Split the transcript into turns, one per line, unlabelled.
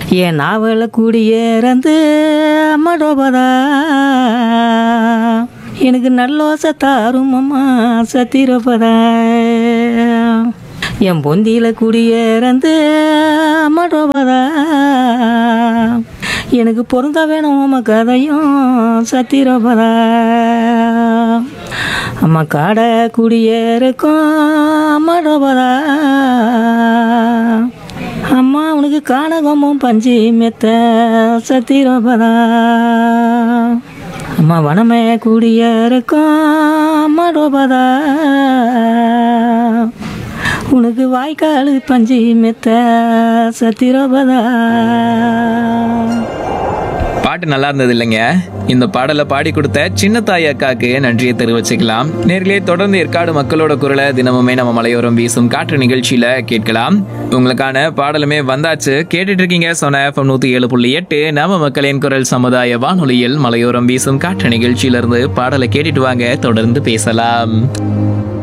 என் நாவல குடியேறந்து அம்மடோபதா எனக்கு நல்லோசை தாரும் அம்மா சத்திரப்பதா என் பொந்தியில குடியேறந்து அம்மடோபதா எனக்கு பொருந்தா வேணும் அம்மா கதையும் சத்திரப்பதா அம்மா காடை குடியேறக்கும் அம்மடோபதா அம்மா உனக்கு காணகமும் பஞ்சு மெத்த சத்திரபதா அம்மா வனமே கூடிய இருக்கும் அம்மா டோபதா உனக்கு வாய்க்கால் பஞ்சு மெத்த சத்திரபதா
பாட்டு நல்லா இருந்தது இல்லைங்க இந்த பாடலை பாடி கொடுத்த சின்ன தாய் அக்காக்கு நன்றியை தெரிவிச்சுக்கலாம் நேர்களே தொடர்ந்து ஏற்காடு மக்களோட குரலை தினமுமே நம்ம மலையோரம் வீசும் காற்று நிகழ்ச்சியில கேட்கலாம் உங்களுக்கான பாடலுமே வந்தாச்சு கேட்டுட்டு இருக்கீங்க சொன்ன எஃப்எம் நூத்தி ஏழு புள்ளி எட்டு நம்ம மக்களின் குரல் சமுதாய வானொலியில் மலையோரம் வீசும் காற்று நிகழ்ச்சியிலிருந்து பாடலை கேட்டுட்டு வாங்க தொடர்ந்து பேசலாம்